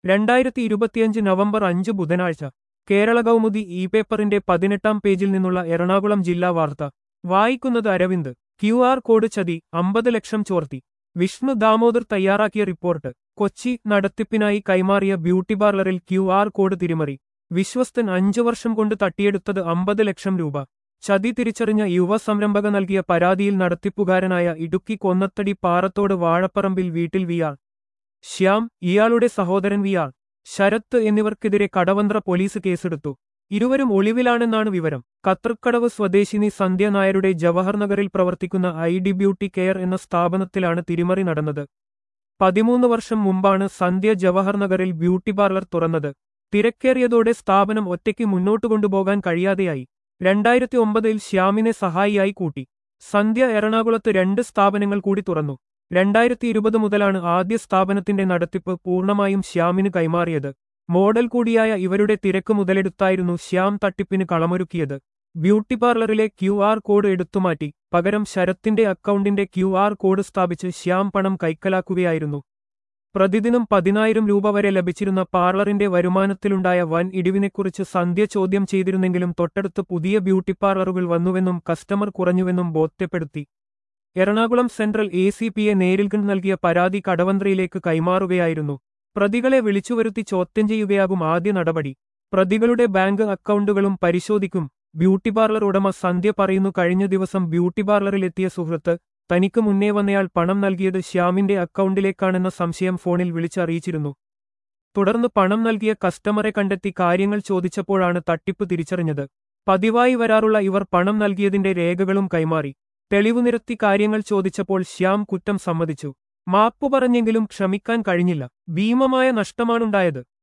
രണ്ടായിരത്തി ഇരുപത്തിയഞ്ച് നവംബർ അഞ്ച് ബുധനാഴ്ച കേരള കൗമുദി ഇ പേപ്പറിന്റെ പതിനെട്ടാം പേജിൽ നിന്നുള്ള എറണാകുളം ജില്ലാ വാർത്ത വായിക്കുന്നത് അരവിന്ദ് ക്യു ആർ കോഡ് ചതി അമ്പത് ലക്ഷം ചോർത്തി വിഷ്ണു ദാമോദർ തയ്യാറാക്കിയ റിപ്പോർട്ട് കൊച്ചി നടത്തിപ്പിനായി കൈമാറിയ ബ്യൂട്ടി പാർലറിൽ ക്യു ആർ കോഡ് തിരിമറി വിശ്വസ്തൻ അഞ്ചു വർഷം കൊണ്ട് തട്ടിയെടുത്തത് അമ്പത് ലക്ഷം രൂപ ചതി തിരിച്ചറിഞ്ഞ യുവ സംരംഭക നൽകിയ പരാതിയിൽ നടത്തിപ്പുകാരനായ ഇടുക്കി കൊന്നത്തടി പാറത്തോട് വാഴപ്പറമ്പിൽ വീട്ടിൽ വിയാൾ ശ്യാം ഇയാളുടെ സഹോദരൻ വിയാൾ ശരത്ത് എന്നിവർക്കെതിരെ കടവന്ത്ര പോലീസ് കേസെടുത്തു ഇരുവരും ഒളിവിലാണെന്നാണ് വിവരം കത്തർക്കടവ് സ്വദേശിനി സന്ധ്യ നായരുടെ ജവഹർ നഗറിൽ പ്രവർത്തിക്കുന്ന ഐ ഡി ബ്യൂട്ടി കെയർ എന്ന സ്ഥാപനത്തിലാണ് തിരിമറി നടന്നത് പതിമൂന്ന് വർഷം മുമ്പാണ് സന്ധ്യ ജവഹർ നഗറിൽ ബ്യൂട്ടി പാർലർ തുറന്നത് തിരക്കേറിയതോടെ സ്ഥാപനം ഒറ്റയ്ക്ക് മുന്നോട്ടു കൊണ്ടുപോകാൻ കഴിയാതെയായി രണ്ടായിരത്തി ഒമ്പതിൽ ശ്യാമിനെ സഹായിയായി കൂട്ടി സന്ധ്യ എറണാകുളത്ത് രണ്ട് സ്ഥാപനങ്ങൾ കൂടി തുറന്നു രണ്ടായിരത്തി ഇരുപത് മുതലാണ് ആദ്യ സ്ഥാപനത്തിന്റെ നടത്തിപ്പ് പൂർണ്ണമായും ശ്യാമിന് കൈമാറിയത് മോഡൽ കൂടിയായ ഇവരുടെ തിരക്ക് മുതലെടുത്തായിരുന്നു ശ്യാം തട്ടിപ്പിന് കളമൊരുക്കിയത് ബ്യൂട്ടി പാർലറിലെ ക്യു ആർ കോഡ് എടുത്തുമാറ്റി പകരം ശരത്തിന്റെ അക്കൗണ്ടിന്റെ ക്യു ആർ കോഡ് സ്ഥാപിച്ച് ശ്യാം പണം കൈക്കലാക്കുകയായിരുന്നു പ്രതിദിനം പതിനായിരം രൂപ വരെ ലഭിച്ചിരുന്ന പാർലറിന്റെ വരുമാനത്തിലുണ്ടായ വൻ ഇടിവിനെക്കുറിച്ച് സന്ധ്യ ചോദ്യം ചെയ്തിരുന്നെങ്കിലും തൊട്ടടുത്ത് പുതിയ ബ്യൂട്ടി പാർലറുകൾ വന്നുവെന്നും കസ്റ്റമർ കുറഞ്ഞുവെന്നും ബോധ്യപ്പെടുത്തി എറണാകുളം സെൻട്രൽ എ സി പിയെ നേരിൽ കണ്ട് നൽകിയ പരാതി കടവന്ത്രയിലേക്ക് കൈമാറുകയായിരുന്നു പ്രതികളെ വിളിച്ചുവരുത്തി ചോദ്യം ചെയ്യുകയാകും ആദ്യ നടപടി പ്രതികളുടെ ബാങ്ക് അക്കൗണ്ടുകളും പരിശോധിക്കും ബ്യൂട്ടി പാർലർ ഉടമ സന്ധ്യ പറയുന്നു കഴിഞ്ഞ ദിവസം ബ്യൂട്ടി പാർലറിലെത്തിയ സുഹൃത്ത് തനിക്ക് മുന്നേ വന്നയാൾ പണം നൽകിയത് ശ്യാമിന്റെ അക്കൗണ്ടിലേക്കാണെന്ന സംശയം ഫോണിൽ വിളിച്ചറിയിച്ചിരുന്നു തുടർന്ന് പണം നൽകിയ കസ്റ്റമറെ കണ്ടെത്തി കാര്യങ്ങൾ ചോദിച്ചപ്പോഴാണ് തട്ടിപ്പ് തിരിച്ചറിഞ്ഞത് പതിവായി വരാറുള്ള ഇവർ പണം നൽകിയതിന്റെ രേഖകളും കൈമാറി തെളിവു നിരത്തി കാര്യങ്ങൾ ചോദിച്ചപ്പോൾ ശ്യാം കുറ്റം സമ്മതിച്ചു മാപ്പു പറഞ്ഞെങ്കിലും ക്ഷമിക്കാൻ കഴിഞ്ഞില്ല ഭീമമായ നഷ്ടമാണുണ്ടായത്